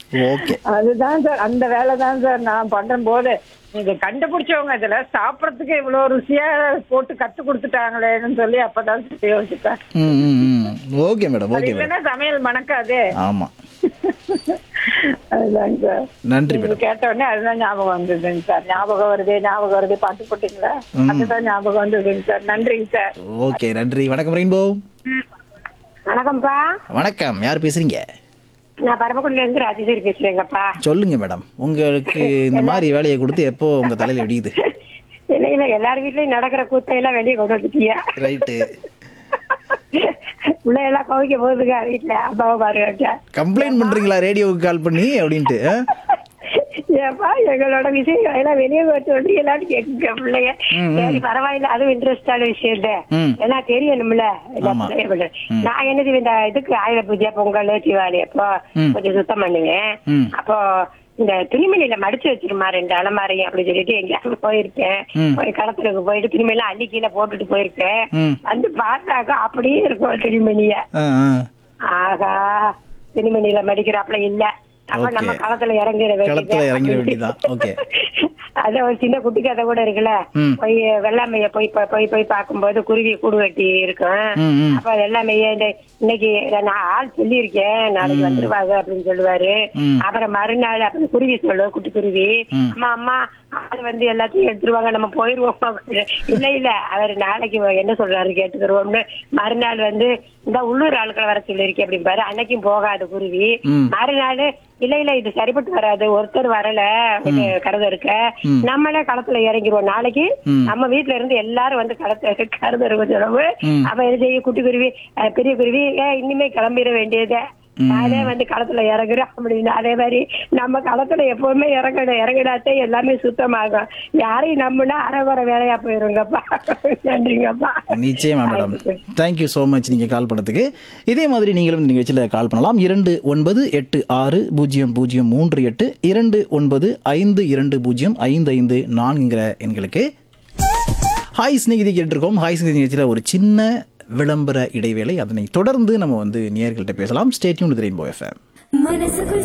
Okay அதுதான் sir அந்த வேலை தான் சார் நான் பண்றும் போது நீங்க கண்டுபிடிச்சவங்க இதுல சாப்பிடறதுக்கு இவ்வளவு ருசியா போட்டு கத்து கொடுத்துட்டாங்களேன்னு சொல்லி அப்பதான் சார் யோசிப்பேன் ம் ம் ம் ஓகே மேடம் அது ஓகே மேடம் இல்லைன்னா சமையல் மணக்காதே ஆமாம் அதுதாங்க சார் நன்றி நீங்க மேடம் கேட்ட உடனே அதுதான் ஞாபகம் வந்ததுங்க சார் ஞாபகம் வருது ஞாபகம் வருது பாட்டு போட்டீங்களா அதுதான் ஞாபகம் வந்ததுங்க சார் நன்றிங்க சார் ஓகே நன்றி வணக்கம் ரெயின்போ வணக்கம்ப்பா வணக்கம் யார் பேசுறீங்க நான் பரமக்குடில இருந்து ராஜேஸ்வரி பேசுறேங்கப்பா சொல்லுங்க மேடம் உங்களுக்கு இந்த மாதிரி வேலையை கொடுத்து எப்போ உங்க தலையில வெடிக்குது இல்லை இல்ல எல்லார் வீட்லயும் நடக்கிற கூத்தையெல்லாம் வெளியே கொண்டு வந்துட்டீங்க ரைட்டு உள்ள எல்லாம் கவிக்க போகுதுங்க வீட்டுல அப்பாவை பாருங்க கம்ப்ளைண்ட் பண்றீங்களா ரேடியோவுக்கு கால் பண்ணி அப்படின்ட்டு ஆ? ஏப்பா எங்களோட விஷயம் எல்லாம் வெளியே வச்சு வந்து எல்லாரும் கேட்குங்க பிள்ளைங்க சரி பரவாயில்ல அதுவும் இன்ட்ரெஸ்டான விஷயம் தான் ம். ஏன்னா தெரியணும்ல எல்லா ஆமா. பிள்ளைகளும். நான் என்னது இந்த இதுக்கு ஆயுத பூஜை பொங்கல் தீபாவளி அப்போ ம். கொஞ்சம் சுத்தம் பண்ணுவேன் ம். அப்போ இந்த துணிமணியில மடிச்சு வச்சிருமா ரெண்டு அலமாரி அப்படி சொல்லிட்டு எங்கேயாவது போயிருக்கேன் ம். போய் களத்துக்கு போயிட்டு துணிமணிலாம் அள்ளி கீழே போட்டுட்டு போயிருக்கேன் ம். வந்து பார்த்தாக்கா அப்படியே இருக்கும் துணிமணிய ஆ, ஆ. ஆகா துணிமணியில மடிக்கிறாப்புல இல்ல அப்ப Okay. நம்ம களத்துல இறங்கிட களத்துல இறங்கிட வேண்டியதுதான். Okay. அத ஒரு சின்ன குட்டி கதை கூட இருக்குல்ல ம். போய் வெள்ளாமைய போய் போய் போய் போய் பார்க்கும்போது குருவி கூடு கட்டி இருக்கும் ம், ம். அப்ப வெள்ளாமைய இந்த இன்னைக்கு நான் ஆள் சொல்லியிருக்கேன் நாளைக்கு வந்துருவாங்க அப்படின்னு சொல்லுவாரு ம். அப்புறம் மறுநாள் அப்புறம் குருவி சொல்லு குட்டி குருவி ம். அம்மா அம்மா ஆள் வந்து எல்லாத்தையும் எடுத்துருவாங்க நம்ம போயிருவோம் அப்படின்னு. இல்ல இல்ல அவர் நாளைக்கு என்ன சொல்றாரு கேட்டுக்கிறோம்னு மறுநாள் வந்து இந்த உள்ளூர் ஆட்களை வர சொல்லியிருக்கேன் அப்படிம்பாரு அன்னைக்கும் போகாது குருவி ம். மறுநாள் இல்ல இல்ல இது சரிப்பட்டு வராது ஒருத்தர் வரல கருத இருக்க ம். நம்மளே களத்துல இறங்கிருவோம் நாளைக்கு ம். நம்ம வீட்ல இருந்து எல்லாரும் வந்து களத்துல கருத இருக்க சொல்லவு ம். அப்ப என்ன செய்ய குட்டி குருவி அஹ், பெரிய குருவி ஏ இனிமே கிளம்பிட வேண்டியதே நானே வந்து களத்துல இறங்குறேன் அப்படின்னு அதே மாதிரி நம்ம களத்துல எப்பவுமே இறங்கணும் இறங்கினாத்தே எல்லாமே சுத்தமாகும் யாரையும் நம்பினா அரைகுறை வேலையா போயிருங்கப்பா நன்றிங்கப்பா நிச்சயமா மேடம் தேங்க்யூ ஸோ மச் நீங்கள் கால் பண்ணதுக்கு இதே மாதிரி நீங்களும் இந்த நிகழ்ச்சியில் கால் பண்ணலாம் இரண்டு ஒன்பது எட்டு ஆறு பூஜ்ஜியம் பூஜ்ஜியம் மூன்று எட்டு இரண்டு ஒன்பது ஐந்து இரண்டு பூஜ்ஜியம் ஐந்து ஐந்து நான்குங்கிற எண்களுக்கு ஹாய் ஸ்நேகிதி கேட்டிருக்கோம் ஹாய் ஸ்நேகிதி நிகழ்ச்சியில் ஒரு சின்ன விளம்பர இடைவேளை அதனை தொடர்ந்து நம்ம வந்து நேயர்கள்ட்ட பேசலாம் ஸ்டேட்யூன் ரெயின்போ எஃப்எம் மனசுக்குள்